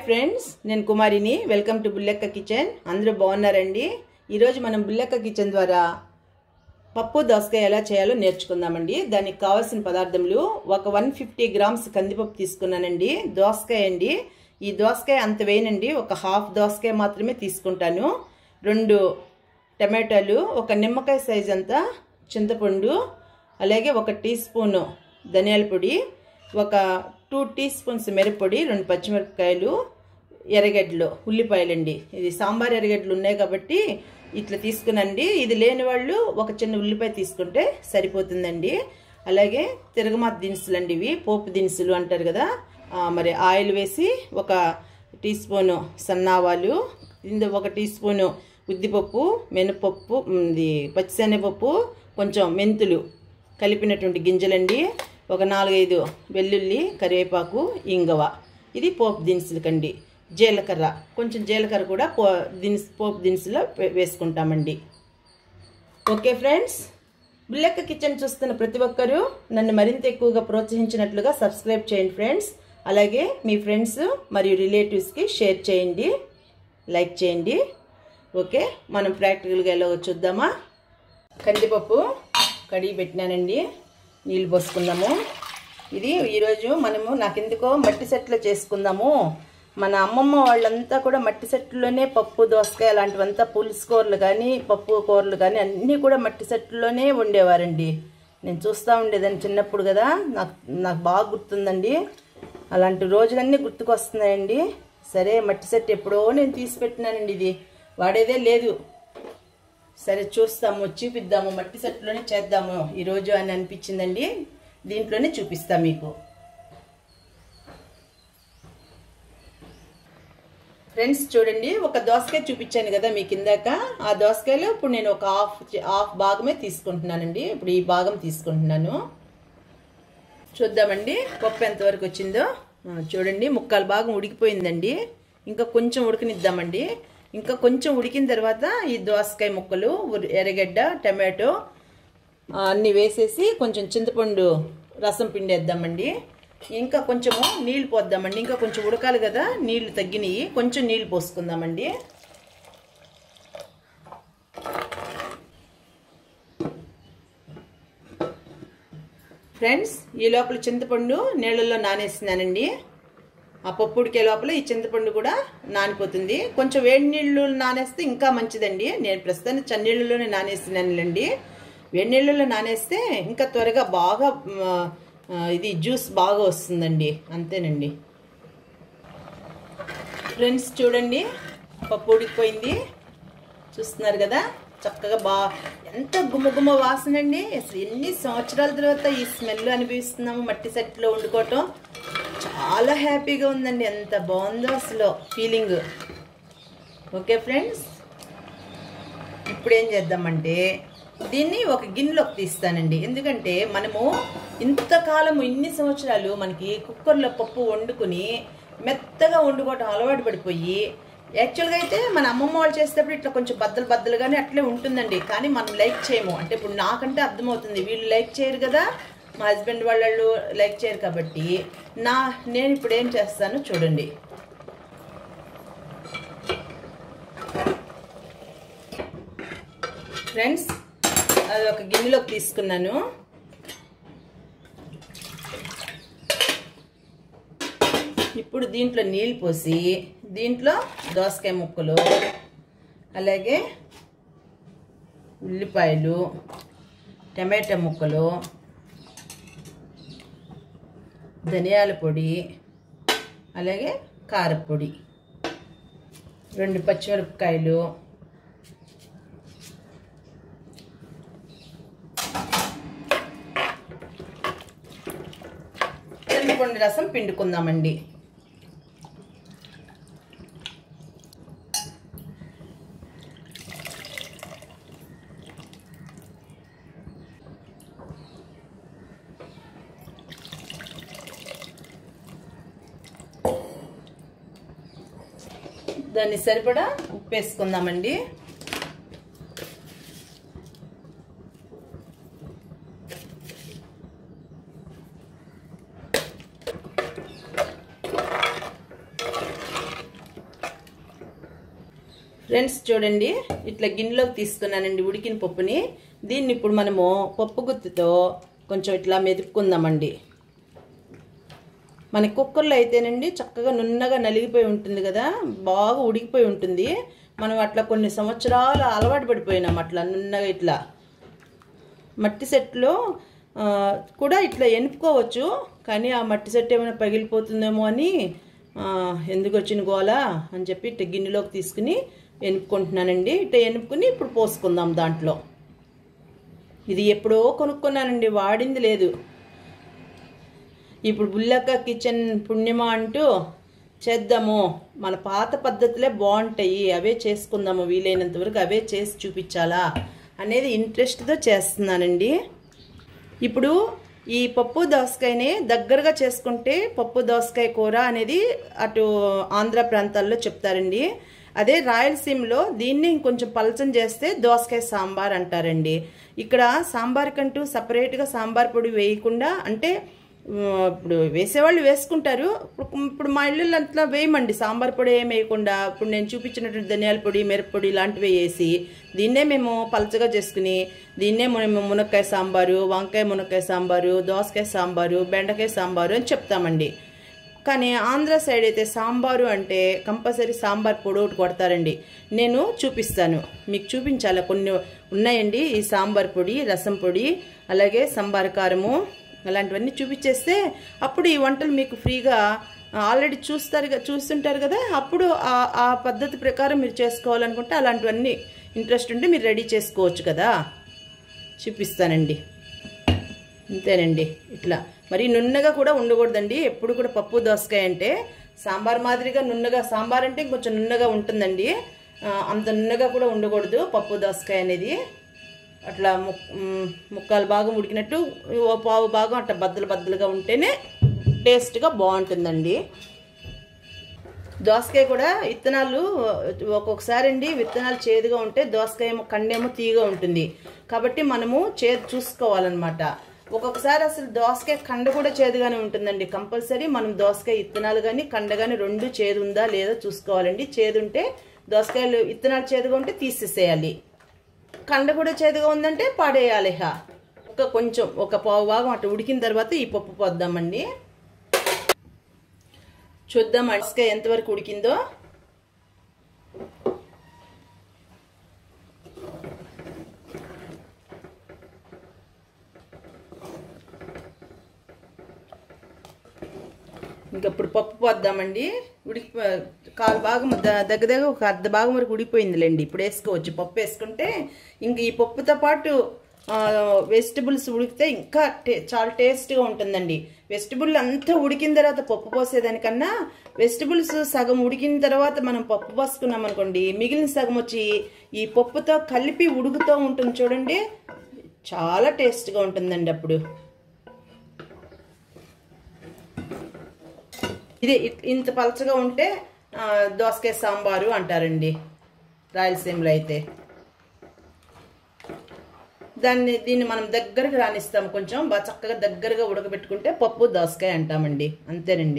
friends నేను కుమారిని welcome to Bullekka kitchen అందరూ బాగున్నారండి ఈరోజు మనం బుల్లెక్క కిచెన్ ద్వారా పప్పు దోసకాయ ఎలా చేయాలో నేర్చుకుందామండి దానికి కావాల్సిన పదార్థములు ఒక వన్ ఫిఫ్టీ గ్రామ్స్ కందిపప్పు తీసుకున్నానండి దోసకాయ అండి ఈ దోసకాయ అంత వేయనండి ఒక హాఫ్ దోసకాయ మాత్రమే తీసుకుంటాను రెండు టమాటాలు ఒక నిమ్మకాయ సైజ్ అంతా చింతపండు అలాగే ఒక టీ స్పూను ధనియాల పొడి ఒక టూ టీ స్పూన్స్ మిరప్పొడి రెండు పచ్చిమిరపకాయలు ఎర్రగడ్డలు ఉల్లిపాయలండి ఇది సాంబార్ ఎర్రగడ్డలు ఉన్నాయి కాబట్టి ఇట్లా తీసుకునండి ఇది లేని వాళ్ళు ఒక చిన్న ఉల్లిపాయ తీసుకుంటే సరిపోతుందండి అలాగే తిరగమాత దినుసులు అండి ఇవి పోపు దినుసులు అంటారు కదా ఆ, మరి ఆయిల్ వేసి ఒక టీ స్పూను సన్నావాలు ఇందు ఒక టీ స్పూను ఉద్దిపప్పు మినపప్పు ఉమ్, ఇది పచ్చిశనగపప్పు కొంచెం మెంతులు కలిపినటువంటి గింజలండి ఒక నాలుగైదు వెల్లుల్లి కరివేపాకు ఇంగవ ఇది పోపు దినుసులకండి జీలకర్ర కొంచెం జీలకర్ర కూడా పో దినుసు పోపు దినుసులో వే- వేసుకుంటామండి ఓకే ఫ్రెండ్స్ బుల్లెక్క కిచెన్ చూస్తున్న ప్రతి ఒక్కరూ నన్ను మరింత ఎక్కువగా ప్రోత్సహించినట్లుగా సబ్స్క్రైబ్ చేయండి ఫ్రెండ్స్ అలాగే మీ ఫ్రెండ్స్ మరియు రిలేటివ్స్కి షేర్ చేయండి లైక్ చేయండి ఓకే మనం ప్రాక్టికల్గా ఎలా చూద్దామా కందిపప్పు కడిగి పెట్టినానండి నీళ్ళు పోసుకుందాము ఇది ఈరోజు మనము నాకెందుకో మట్టి సెట్లో చేసుకుందాము మన అమ్మమ్మ వాళ్ళంతా కూడా మట్టి సెట్లోనే పప్పు దోసకాయ అలాంటివంతా పులుసు కూరలు కానీ పప్పు కూరలు కానీ అన్నీ కూడా మట్టి సెట్లోనే వండేవారండి నేను చూస్తూ ఉండేదాన్ని చిన్నప్పుడు కదా నాకు నాకు బాగా గుర్తుందండి అలాంటి రోజులన్నీ గుర్తుకొస్తున్నాయండి సరే మట్టి సెట్ ఎప్పుడో నేను తీసి పెట్టినానండి ఇది వాడేదే లేదు సరే చూస్తాము చూపిద్దాము మట్టి సెట్లోనే చేద్దాము ఈరోజు అని అనిపించిందండి దీంట్లోనే చూపిస్తా మీకు ఫ్రెండ్స్ చూడండి ఒక దోసకాయ చూపించాను కదా మీకు ఇందాక ఆ దోసకాయలో ఇప్పుడు నేను ఒక హాఫ్ హాఫ్ భాగమే తీసుకుంటున్నానండి ఇప్పుడు ఈ భాగం తీసుకుంటున్నాను చూద్దామండి పప్పు ఎంతవరకు వచ్చిందో ఆ, చూడండి ముక్కాలు భాగం ఉడికిపోయిందండి ఇంకా కొంచెం ఉడకనిద్దామండి ఇంకా కొంచెం ఉడికిన తర్వాత ఈ దోసకాయ ముక్కలు ఉరి- ఎర్రగడ్డ టమాటో ఆ, అన్నీ వేసేసి కొంచెం చింతపండు రసం పిండేద్దామండి ఇంకా కొంచెము నీళ్ళు పోద్దామండి ఇంకా కొంచెం ఉడకాలి కదా నీళ్లు తగ్గినాయి కొంచెం నీళ్ళు పోసుకుందామండి ఫ్రెండ్స్ ఈ లోపల చింతపండు నీళ్ళల్లో నానేస్తున్నానండి ఆ పప్పు ఉడికే లోపల ఈ చింతపండు కూడా నానిపోతుంది కొంచెం వేడి నీళ్ళు నానేస్తే ఇంకా మంచిదండి నేను ప్రస్తుతానికి చన్నీళ్ళలోనే నానేస్తున్నానులేండి వేడి నీళ్ళలో నానేస్తే ఇంకా త్వరగా బాగా మ, ఆ, ఇది జ్యూస్ బాగా వస్తుందండి అంతేనండి ఫ్రెండ్స్ చూడండి పప్పు ఉడికిపోయింది చూస్తున్నారు కదా చక్కగా బా ఎంత గుమ్మగుమ్మ వాసన అండి అసలు ఎన్ని సంవత్సరాల తర్వాత ఈ స్మెల్ అనిపిస్తున్నాము మట్టి సెట్లో వండుకోవటం చాలా హ్యాపీగా ఉందండి ఎంత బాగుందో అసలు ఫీలింగ్ ఓకే ఫ్రెండ్స్ ఇప్పుడు ఏం చేద్దామంటే దీన్ని ఒక గిన్నెలోకి తీస్తానండి ఎందుకంటే మనము ఇంతకాలము ఇన్ని సంవత్సరాలు మనకి కుక్కర్లో పప్పు వండుకుని మెత్తగా వండుకోవటం అలవాటు పడిపోయి యాక్చువల్గా అయితే మన అమ్మమ్మ వాళ్ళు చేసేటప్పుడు ఇట్లా కొంచెం బద్దలు బద్దలుగానే అట్లే ఉంటుందండి కానీ మనం లైక్ చేయము అంటే ఇప్పుడు నాకంటే అర్థమవుతుంది వీళ్ళు లైక్ చేయరు కదా మా హస్బెండ్ వాళ్ళు లైక్ చేయరు కాబట్టి నా నేను ఇప్పుడు ఏం చేస్తాను చూడండి ఫ్రెండ్స్ అది ఒక గిన్నెలోకి తీసుకున్నాను ఇప్పుడు దీంట్లో నీళ్ళు పోసి దీంట్లో దోసకాయ ముక్కలు అలాగే ఉల్లిపాయలు టమాటా ముక్కలు ధనియాల పొడి అలాగే కారపొడి రెండు పచ్చిమిరపకాయలు చింతపండు రసం పిండుకుందామండి దాన్ని సరిపడా ఉప్పు వేసుకుందామండి ఫ్రెండ్స్ చూడండి ఇట్లా గిన్నెలోకి తీసుకున్నానండి ఉడికిన పప్పుని దీన్ని ఇప్పుడు మనము పప్పు గుత్తితో కొంచెం ఇట్లా మెదుపుకుందామండి మన కుక్కర్లో అయితేనండి చక్కగా నున్నగా నలిగిపోయి ఉంటుంది కదా బాగా ఉడికిపోయి ఉంటుంది మనం అట్లా కొన్ని సంవత్సరాలు అలవాటు పడిపోయినాం అట్లా నున్నగా ఇట్లా మట్టి సెట్లో ఆ, కూడా ఇట్లా ఎనుపుకోవచ్చు కానీ ఆ మట్టి సెట్ ఏమైనా పగిలిపోతుందేమో అని ఆ, ఎందుకు వచ్చిన గోల అని చెప్పి ఇట్లా గిన్నెలోకి తీసుకుని ఎనుపుకుంటున్నానండి ఇట్లా ఎనుపుకుని ఇప్పుడు పోసుకుందాం దాంట్లో ఇది ఎప్పుడో కొనుక్కున్నానండి వాడింది లేదు ఇప్పుడు బుల్లక్క కిచెన్ పుణ్యమ అంటూ చేద్దాము మన పాత పద్ధతులే బాగుంటాయి అవే చేసుకుందాము వీలైనంత వరకు అవే చేసి చూపించాలా అనేది ఇంట్రెస్ట్తో చేస్తున్నానండి ఇప్పుడు ఈ పప్పు దోసకాయని దగ్గరగా చేసుకుంటే పప్పు దోసకాయ కూర అనేది అటు ఆంధ్ర ప్రాంతాల్లో చెప్తారండి అదే రాయలసీమలో దీన్ని ఇంకొంచెం పలచం చేస్తే దోసకాయ సాంబార్ అంటారండి ఇక్కడ సాంబార్ కంటూ సపరేట్గా సాంబార్ పొడి వేయకుండా అంటే ఉమ్, ఇప్పుడు వేసేవాళ్ళు వేసుకుంటారు ఇప్పుడు ఇప్పుడు మా ఇళ్ళల్లో అట్లా వేయమండి సాంబార్ పొడి ఏం వేయకుండా ఇప్పుడు నేను చూపించినటువంటి ధనియాల పొడి మిరప్పొడి ఇలాంటివి వేసి దీన్నే మేము పలచగా చేసుకుని దీన్నే మేము మునక్కాయ సాంబారు వంకాయ మునక్కాయ సాంబారు దోసకాయ సాంబారు బెండకాయ సాంబారు అని చెప్తామండి కానీ ఆంధ్ర సైడ్ అయితే సాంబారు అంటే కంపల్సరీ సాంబార్ పొడి ఒకటి కొడతారండి నేను చూపిస్తాను మీకు చూపించాలి కొన్ని ఉన్నాయండి ఈ సాంబార్ పొడి రసం పొడి అలాగే సాంబార్ కారము అలాంటివన్నీ చూపించేస్తే అప్పుడు ఈ వంటలు మీకు ఫ్రీగా ఆల్రెడీ చూస్తారు క- చూస్తుంటారు కదా అప్పుడు ఆ ఆ పద్ధతి ప్రకారం మీరు చేసుకోవాలనుకుంటే అలాంటివన్నీ ఇంట్రెస్ట్ ఉంటే మీరు రెడీ చేసుకోవచ్చు కదా చూపిస్తానండి అంతేనండి ఇట్లా మరి నున్నగా కూడా ఉండకూడదండి ఎప్పుడు కూడా పప్పు దోసకాయ అంటే సాంబార్ మాదిరిగా నున్నగా సాంబార్ అంటే కొంచెం నున్నగా ఉంటుందండి ఆ, అంత నున్నగా కూడా ఉండకూడదు పప్పు దోసకాయ అనేది అట్లా ముక్ మ్, ముక్కాలు భాగం ఉడికినట్టు ఓ పావు భాగం అట్లా బద్దలు బద్దలుగా ఉంటేనే టేస్ట్గా బాగుంటుందండి దోసకాయ కూడా విత్తనాలు ఒక్కొక్కసారి అండి విత్తనాలు చేదుగా ఉంటే దోసకాయ ఏమో కండేమో తీగా ఉంటుంది కాబట్టి మనము చేదు చూసుకోవాలన్నమాట ఒక్కొక్కసారి అసలు దోసకాయ కండ కూడా చేదుగానే ఉంటుందండి కంపల్సరీ మనం దోసకాయ విత్తనాలు కానీ కండ కానీ రెండు చేదు ఉందా లేదా చూసుకోవాలండి చేదు ఉంటే దోసకాయలు విత్తనాలు చేదుగా ఉంటే తీసేసేయాలి కండ కూడా చేదుగా ఉందంటే పాడేయాలి హా ఒక కొంచెం ఒక పావు భాగం అటు ఉడికిన తర్వాత ఈ పప్పు పోద్దామండి చూద్దాం అడిసికాయ ఎంతవరకు ఉడికిందో ఇంకా ఇప్పుడు పప్పు పోద్దామండి ఉడికి కాలు భాగం ద- దగ్గర దగ్గర ఒక అర్ధ భాగం వరకు ఉడికిపోయిందిలేండి ఇప్పుడు వేసుకోవచ్చు పప్పు వేసుకుంటే ఇంక ఈ పప్పుతో పాటు వెజిటబుల్స్ ఉడికితే ఇంకా టే- చాలా టేస్ట్గా ఉంటుందండి వెజిటబుల్ అంతా ఉడికిన తర్వాత పప్పు పోసేదానికన్నా వెజిటబుల్స్ సగం ఉడికిన తర్వాత మనం పప్పు పోసుకున్నాం అనుకోండి మిగిలిన సగం వచ్చి ఈ పప్పుతో కలిపి ఉడుకుతూ ఉంటుంది చూడండి చాలా టేస్ట్గా ఉంటుందండి అప్పుడు ఇది ఇట్- ఇంత పలచగా ఉంటే ఆ, దోసకాయ సాంబారు అంటారండి రాయలసీమలో అయితే దాన్ని దీన్ని మనం దగ్గరకు రానిస్తాం కొంచెం బాగా చక్కగా దగ్గరగా ఉడకబెట్టుకుంటే పప్పు దోసకాయ అంటామండి అంతేనండి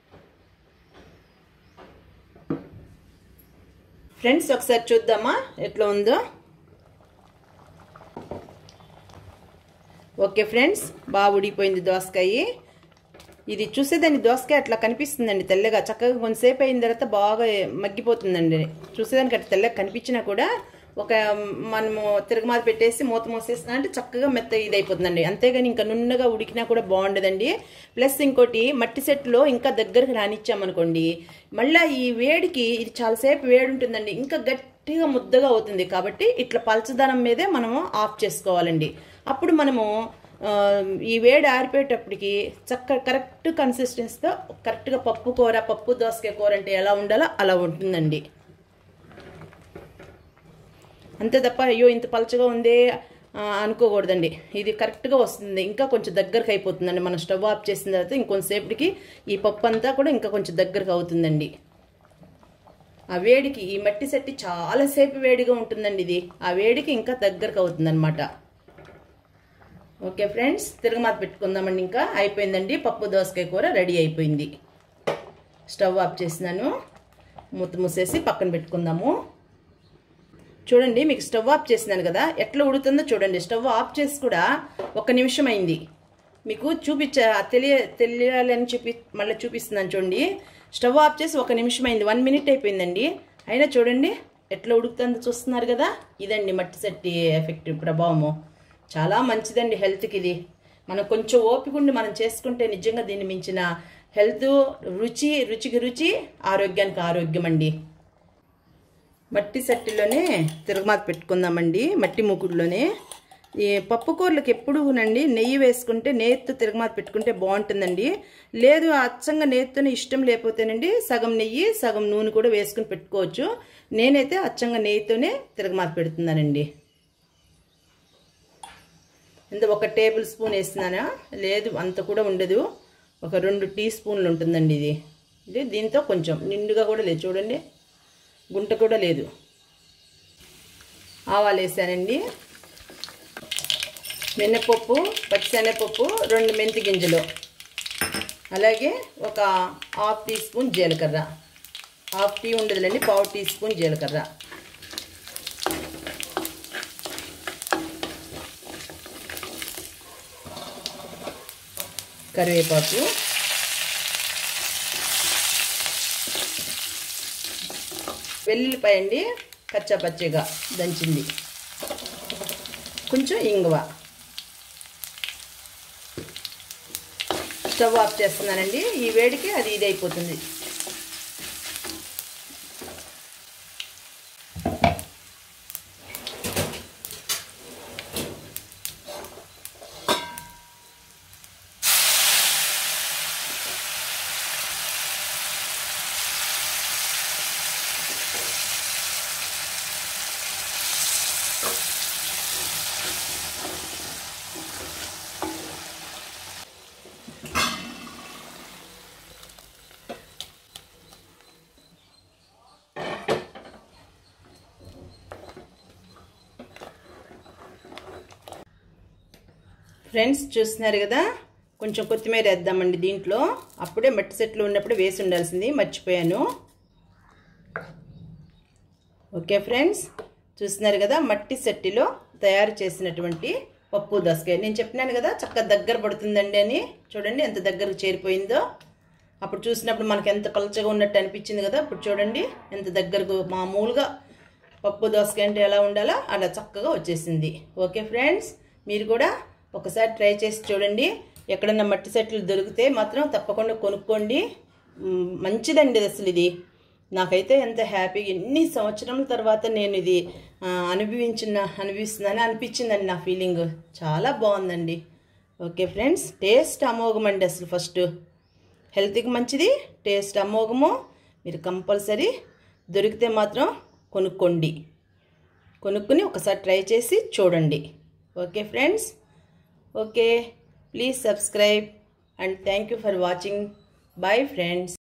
ఫ్రెండ్స్ ఒకసారి చూద్దామా ఎట్లా ఉందో ఓకే ఫ్రెండ్స్ బాగా ఉడికిపోయింది దోసకాయ ఇది చూసేదాన్ని దోసకాయ అట్లా కనిపిస్తుందండి తెల్లగా చక్కగా కొంతసేపు అయిన తర్వాత బాగా మగ్గిపోతుందండి చూసేదానికి అట్లా తెల్లగా కనిపించినా కూడా ఒక మనము తిరగమాత పెట్టేసి మూత మూసేసిన అంటే చక్కగా మెత్త ఇది అయిపోతుందండి అంతేగాని ఇంకా నున్నగా ఉడికినా కూడా బాగుండదండి ప్లస్ ఇంకోటి మట్టి సెట్లో ఇంకా దగ్గరకు రానిచ్చామనుకోండి మళ్ళీ ఈ వేడికి ఇది చాలాసేపు వేడి ఉంటుందండి ఇంకా గట్టిగా ముద్దగా అవుతుంది కాబట్టి ఇట్లా పలచదనం మీదే మనము ఆఫ్ చేసుకోవాలండి అప్పుడు మనము ఆ, ఈ వేడి ఆరిపోయేటప్పటికి చక్క కరెక్ట్ కన్సిస్టెన్సీతో కరెక్ట్గా పప్పు కూర పప్పు దోసకాయ కూర అంటే ఎలా ఉండాలో అలా ఉంటుందండి అంతే తప్ప అయ్యో ఇంత పలచగా ఉందే ఆ, అనుకోకూడదండి ఇది కరెక్ట్గా వస్తుంది ఇంకా కొంచెం దగ్గరకు అయిపోతుందండి మనం స్టవ్ ఆఫ్ చేసిన తర్వాత ఇంకొంతసేపటికి ఈ పప్పు అంతా కూడా ఇంకా కొంచెం దగ్గరకు అవుతుందండి ఆ వేడికి ఈ మట్టి సెట్టి చాలాసేపు వేడిగా ఉంటుందండి ఇది ఆ వేడికి ఇంకా దగ్గరకు అవుతుందన్నమాట ఓకే ఫ్రెండ్స్ తిరగమాత పెట్టుకుందామండి ఇంకా అయిపోయిందండి పప్పు దోసకాయ కూర రెడీ అయిపోయింది స్టవ్ ఆఫ్ చేసినాను మూత మూసేసి పక్కన పెట్టుకుందాము చూడండి మీకు స్టవ్ ఆఫ్ చేసినాను కదా ఎట్లా ఉడుతుందో చూడండి స్టవ్ ఆఫ్ చేసి కూడా ఒక నిమిషం అయింది మీకు చూపించ తెలియ తెలియాలని చూపి మళ్ళీ చూపిస్తున్నాను చూడండి స్టవ్ ఆఫ్ చేసి ఒక నిమిషం అయింది వన్ మినిట్ అయిపోయిందండి అయినా చూడండి ఎట్లా ఉడుకుతుందో చూస్తున్నారు కదా ఇదండి మట్టి సట్టి ఎఫెక్ట్ ప్రభావము చాలా మంచిదండి హెల్త్కి ఇది మనం కొంచెం ఓపిక ఉండి మనం చేసుకుంటే నిజంగా దీన్ని మించిన హెల్త్ రుచి రుచికి రుచి ఆరోగ్యానికి ఆరోగ్యం అండి మట్టి సట్టిలోనే తిరగమాత పెట్టుకుందామండి మట్టి మూకుడులోనే ఈ పప్పు కూరలకు ఎప్పుడూనండి నెయ్యి వేసుకుంటే నేతితో తిరగమాత పెట్టుకుంటే బాగుంటుందండి లేదు అచ్చంగా నేతితోనే ఇష్టం లేకపోతేనండి సగం నెయ్యి సగం నూనె కూడా వేసుకుని పెట్టుకోవచ్చు నేనైతే అచ్చంగా నెయ్యితోనే తిరగమాత పెడుతున్నానండి ఇంత ఒక టేబుల్ స్పూన్ వేస్తున్నానా లేదు అంత కూడా ఉండదు ఒక రెండు టీ స్పూన్లు ఉంటుందండి ఇది ఇది దీంతో కొంచెం నిండుగా కూడా లేదు చూడండి గుంట కూడా లేదు ఆవాలు వేసానండి మినపప్పు పచ్చిశనగపప్పు రెండు మెంతి గింజలు అలాగే ఒక హాఫ్ టీ స్పూన్ జీలకర్ర హాఫ్ టీ ఉండదులేండి పావు టీ స్పూన్ జీలకర్ర కరివేపాకు వెల్లుల్లిపాయ అండి కచ్చా పచ్చిగా దంచింది కొంచెం ఇంగువ స్టవ్ ఆఫ్ చేస్తున్నానండి ఈ వేడికి అది ఇది అయిపోతుంది ఫ్రెండ్స్ చూస్తున్నారు కదా కొంచెం కొత్తిమీర వేద్దామండి దీంట్లో అప్పుడే మట్టి సెట్లు ఉన్నప్పుడు వేసి ఉండాల్సింది మర్చిపోయాను ఓకే ఫ్రెండ్స్ చూస్తున్నారు కదా మట్టి సెట్టిలో తయారు చేసినటువంటి పప్పు దసకాయ నేను చెప్పినాను కదా చక్కగా దగ్గర పడుతుందండి అని చూడండి ఎంత దగ్గరకు చేరిపోయిందో అప్పుడు చూసినప్పుడు మనకి ఎంత పలచగా ఉన్నట్టు అనిపించింది కదా ఇప్పుడు చూడండి ఎంత దగ్గరకు మామూలుగా పప్పు దోసకాయ అంటే ఎలా ఉండాలో అలా చక్కగా వచ్చేసింది ఓకే ఫ్రెండ్స్ మీరు కూడా ఒకసారి ట్రై చేసి చూడండి ఎక్కడన్నా మట్టి సెట్లు దొరికితే మాత్రం తప్పకుండా కొనుక్కోండి మ్, మంచిదండి అసలు ఇది నాకైతే ఎంత హ్యాపీగా ఎన్ని సంవత్సరాల తర్వాత నేను ఇది ఆ, అనుభవించిన అనుభవిస్తున్నాను అనిపించిందండి నా ఫీలింగ్ చాలా బాగుందండి ఓకే ఫ్రెండ్స్ టేస్ట్ అమోఘం అండి అసలు ఫస్ట్ హెల్త్కి మంచిది టేస్ట్ అమోఘము మీరు కంపల్సరీ దొరికితే మాత్రం కొనుక్కోండి కొనుక్కొని ఒకసారి ట్రై చేసి చూడండి okay friends okay please subscribe and thank you for watching bye friends